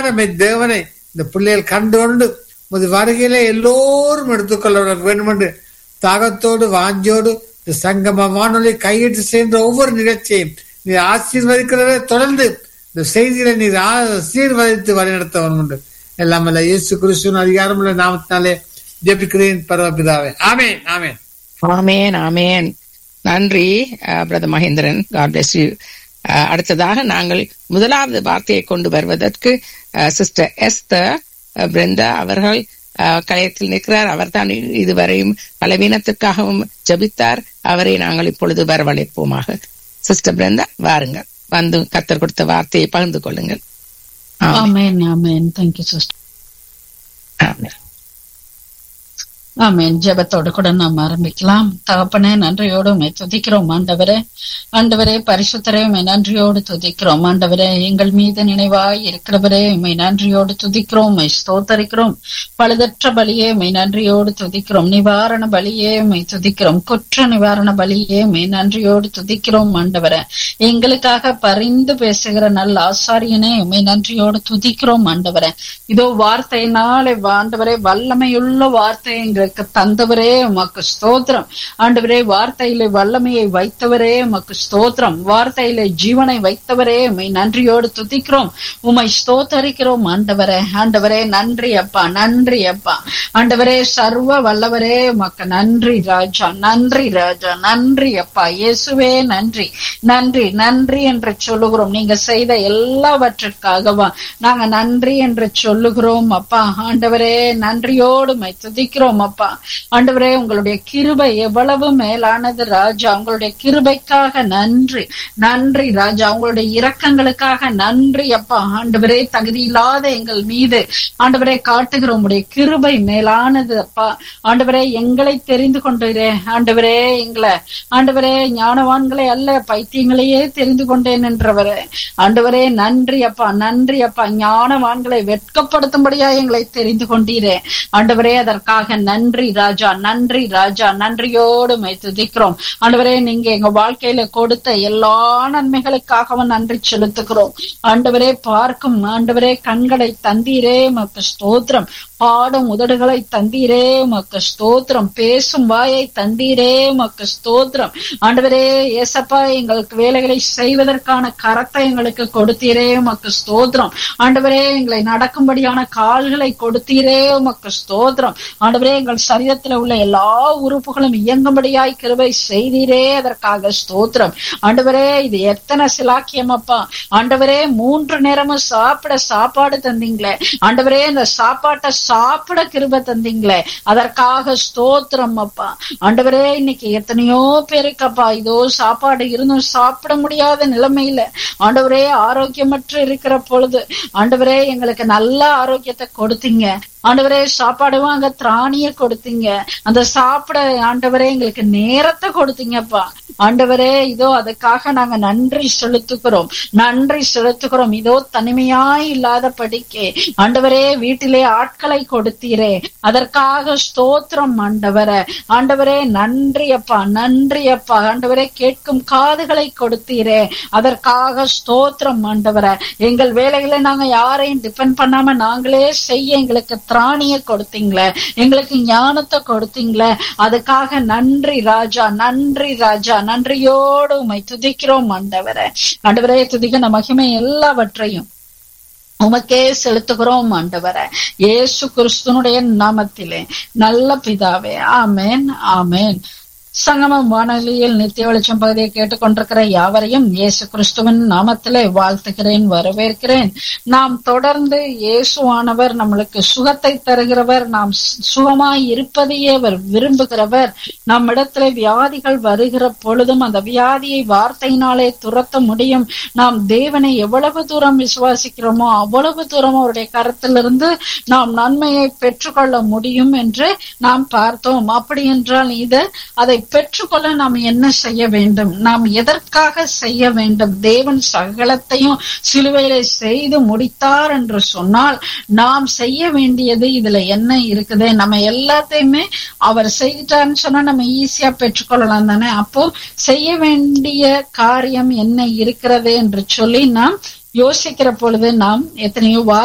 மெய்யான மெய் தேவனை இந்த பிள்ளைகள் கண்டுகொண்டு உமது வருகையிலே எல்லோரும் எடுத்துக்கொள்ள வேண்டும் என்று தாகத்தோடு வாஞ்சோடு இந்த சங்கம வானொலி கையிட்டு சேர்ந்த ஒவ்வொரு நிகழ்ச்சியையும் நீ ஆசீர்வதிக்கிறதை தொடர்ந்து இந்த செய்திகளை நீர் ஆசீர்வதித்து வழிநடத்த வேண்டும் என்று எல்லாம் அல்ல இயேசு கிறிஸ்துவின் அதிகாரமுள்ள நாமத்தினாலே ஜெபிக்கிறேன் பரவபிதாவே ஆமேன் ஆமேன் ஆமேன் ஆமேன் நன்றி brother Mahendran God bless you அடுத்ததாக நாங்கள் முதலாவது வார்த்தையை கொண்டு வருவதற்கு சிஸ்டர் எஸ்தர் பிருந்தா அவர்கள் கலையத்தில் நிற்கிறார் அவர்தான் இதுவரையும் பலவீனத்துக்காகவும் ஜபித்தார் அவரை நாங்கள் இப்பொழுது வரவழைப்போமாக சிஸ்டர் பிருந்தா வாருங்கள் வந்து கத்தர் கொடுத்த வார்த்தையை பகிர்ந்து கொள்ளுங்கள் ஆமேன் ஆமேன் தேங்க்யூ சிஸ்டர் ஆமேன் ஆமேன் ஜெபத்தோடு கூட நாம் ஆரம்பிக்கலாம் தகப்பனே நன்றியோடு உண்மை துதிக்கிறோம் ஆண்டவரே ஆண்டவரே பரிசுத்தரே உண்மை நன்றியோடு துதிக்கிறோம் ஆண்டவரே எங்கள் மீது நினைவாய் இருக்கிறவரே உண்மை நன்றியோடு துதிக்கிறோம் உண்மை ஸ்தோத்தரிக்கிறோம் பழுதற்ற பலியே உண்மை நன்றியோடு துதிக்கிறோம் நிவாரண பலியே உண்மை துதிக்கிறோம் குற்ற நிவாரண பலியே உண்மை நன்றியோடு துதிக்கிறோம் ஆண்டவரே எங்களுக்காக பரிந்து பேசுகிற நல்ல ஆசாரியனே உண்மை நன்றியோடு துதிக்கிறோம் ஆண்டவரே இதோ வார்த்தையினாலே ஆண்டவரே வல்லமையுள்ள வார்த்தை எங்களுக்கு தந்தவரே உமக்கு ஸ்தோத்திரம் ஆண்டவரே வார்த்தையிலே வல்லமையை வைத்தவரே உமக்கு ஸ்தோத்திரம் வார்த்தையிலே ஜீவனை வைத்தவரே உமை நன்றியோடு துதிக்கிறோம் உமை ஸ்தோத்தரிக்கிறோம் ஆண்டவரே ஆண்டவரே நன்றி அப்பா நன்றி அப்பா ஆண்டவரே சர்வ வல்லவரே உமக்கு நன்றி ராஜா நன்றி ராஜா நன்றி அப்பா இயேசுவே நன்றி நன்றி நன்றி என்று சொல்லுகிறோம் நீங்க செய்த எல்லாவற்றிற்காகவா நாங்க நன்றி என்று சொல்லுகிறோம் அப்பா ஆண்டவரே நன்றியோடு மை துதிக்கிறோம் அப்பா ஆண்டவரே உங்களுடைய கிருபை எவ்வளவு மேலானது ராஜா உங்களுடைய கிருபைக்காக நன்றி நன்றி ராஜா உங்களுடைய இரக்கங்களுக்காக நன்றி அப்பா ஆண்டவரே தகுதி இல்லாத எங்கள் மீது ஆண்டவரே காட்டுகிற உங்களுடைய கிருபை மேலானது அப்பா ஆண்டவரே எங்களை தெரிந்து கொண்டீரே ஆண்டவரே எங்களை ஆண்டவரே ஞானவான்களை அல்ல பைத்தியங்களையே தெரிந்து கொண்டேன் என்றவரே ஆண்டவரே நன்றி அப்பா நன்றி அப்பா ஞானவான்களை வெட்கப்படுத்தும்படியா எங்களை தெரிந்து கொண்டீரே ஆண்டவரே அதற்காக நன்றி ராஜா நன்றி ராஜா நன்றியோடு மை துதிக்கிறோம் ஆண்டவரே நீங்க எங்க வாழ்க்கையில கொடுத்த எல்லா நன்மைகளுக்காகவும் நன்றி செலுத்துகிறோம் ஆண்டவரே பார்க்கும் ஆண்டவரே கண்களை தந்தீரே மக்கு ஸ்தோத்திரம் பாடும் உதடுகளை தந்தீரே மக்கு ஸ்தோத்திரம் பேசும் வாயை தந்தீரே மக்கு ஸ்தோத்திரம் ஆண்டவரே ஏசப்பா எங்களுக்கு வேலைகளை செய்வதற்கான கரத்தை எங்களுக்கு கொடுத்தீரே மக்கு ஸ்தோத்திரம் ஆண்டவரே எங்களை நடக்கும்படியான கால்களை கொடுத்தீரே மக்கு ஸ்தோத்திரம் ஆண்டவரே எங்கள் சரீரத்தில் உள்ள எல்லா உறுப்புகளும் இயங்கும்படியாய் கிருபை செய்தீரே அதற்காக ஸ்தோத்திரம் ஆண்டவரே இது எத்தனை சிலாக்கியம் அப்பா ஆண்டவரே மூன்று நேரமும் சாப்பிட சாப்பாடு தந்தீங்களே ஆண்டவரே இந்த சாப்பாட்டை சாப்பிட கிருப தந்தீங்களே அதற்காக ஸ்தோத்திரம் அப்பா ஆண்டவரே இன்னைக்கு எத்தனையோ பேருக்கப்பா இதோ சாப்பாடு இருந்தும் சாப்பிட முடியாத நிலைமையில ஆண்டவரே ஆரோக்கியமற்று இருக்கிற பொழுது ஆண்டவரே எங்களுக்கு நல்ல ஆரோக்கியத்தை கொடுத்தீங்க ஆண்டவரே சாப்பாடு வாங்க திராணிய கொடுத்தீங்க அந்த சாப்பிட ஆண்டவரே எங்களுக்கு நேரத்தை கொடுத்தீங்கப்பா ஆண்டவரே இதோ அதுக்காக நாங்க நன்றி செலுத்துகிறோம் நன்றி செலுத்துகிறோம் இதோ தனிமையாய் இல்லாத படிக்க ஆண்டவரே வீட்டிலே ஆட்களை கொடுத்தீரே அதற்காக ஸ்தோத்திரம் ஆண்டவரே ஆண்டவரே நன்றி அப்பா நன்றி அப்பா ஆண்டவரே கேட்கும் காதுகளை கொடுத்தீரே அதற்காக ஸ்தோத்திரம் ஆண்டவரே எங்கள் வேலைகளை நாங்க யாரையும் டிபெண்ட் பண்ணாம நாங்களே செய்ய எங்களுக்கு திராணிய கொடுத்தீங்களே எங்களுக்கு ஞானத்தை கொடுத்தீங்களே அதுக்காக நன்றி ராஜா நன்றி ராஜா நன்றியோடு உமை துதிக்கிறோம் ஆண்டவரே ஆண்டவரே துதிக்கிற மகிமை எல்லாவற்றையும் உமக்கே செலுத்துகிறோம் ஆண்டவர ஏசு கிறிஸ்துனுடைய நாமத்திலே நல்ல பிதாவே ஆமேன் ஆமேன் சங்கமம் வானொலியில் நித்திய வெளிச்சம் பகுதியை கேட்டுக்கொண்டிருக்கிற யாவரையும் இயேசு கிறிஸ்துவின் நாமத்திலே வாழ்த்துகிறேன் வரவேற்கிறேன் நாம் தொடர்ந்து இயேசுவானவர் நம்மளுக்கு சுகத்தை தருகிறவர் நாம் சுகமாய் இருப்பதையே அவர் விரும்புகிறவர் நம்மிடத்துல வியாதிகள் வருகிற பொழுதும் அந்த வியாதியை வார்த்தையினாலே துரத்த முடியும் நாம் தேவனை எவ்வளவு தூரம் விசுவாசிக்கிறோமோ அவ்வளவு தூரம் அவருடைய கருத்திலிருந்து நாம் நன்மையை பெற்றுக்கொள்ள முடியும் என்று நாம் பார்த்தோம் அப்படி என்றால் இது அதை பெற்றுக்கொள்ள நாம் என்ன செய்ய வேண்டும் நாம் எதற்காக செய்ய வேண்டும் தேவன் சகலத்தையும் சிலுவையில செய்து முடித்தார் என்று சொன்னால் நாம் செய்ய வேண்டியது இதுல என்ன இருக்குது நம்ம எல்லாத்தையுமே அவர் செய்துட்டாருன்னு சொன்னா நம்ம ஈஸியா பெற்றுக்கொள்ளலாம் தானே அப்போ செய்ய வேண்டிய காரியம் என்ன இருக்கிறது என்று சொல்லி நாம் யோசிக்கிற பொழுது நாம் எத்தனையோ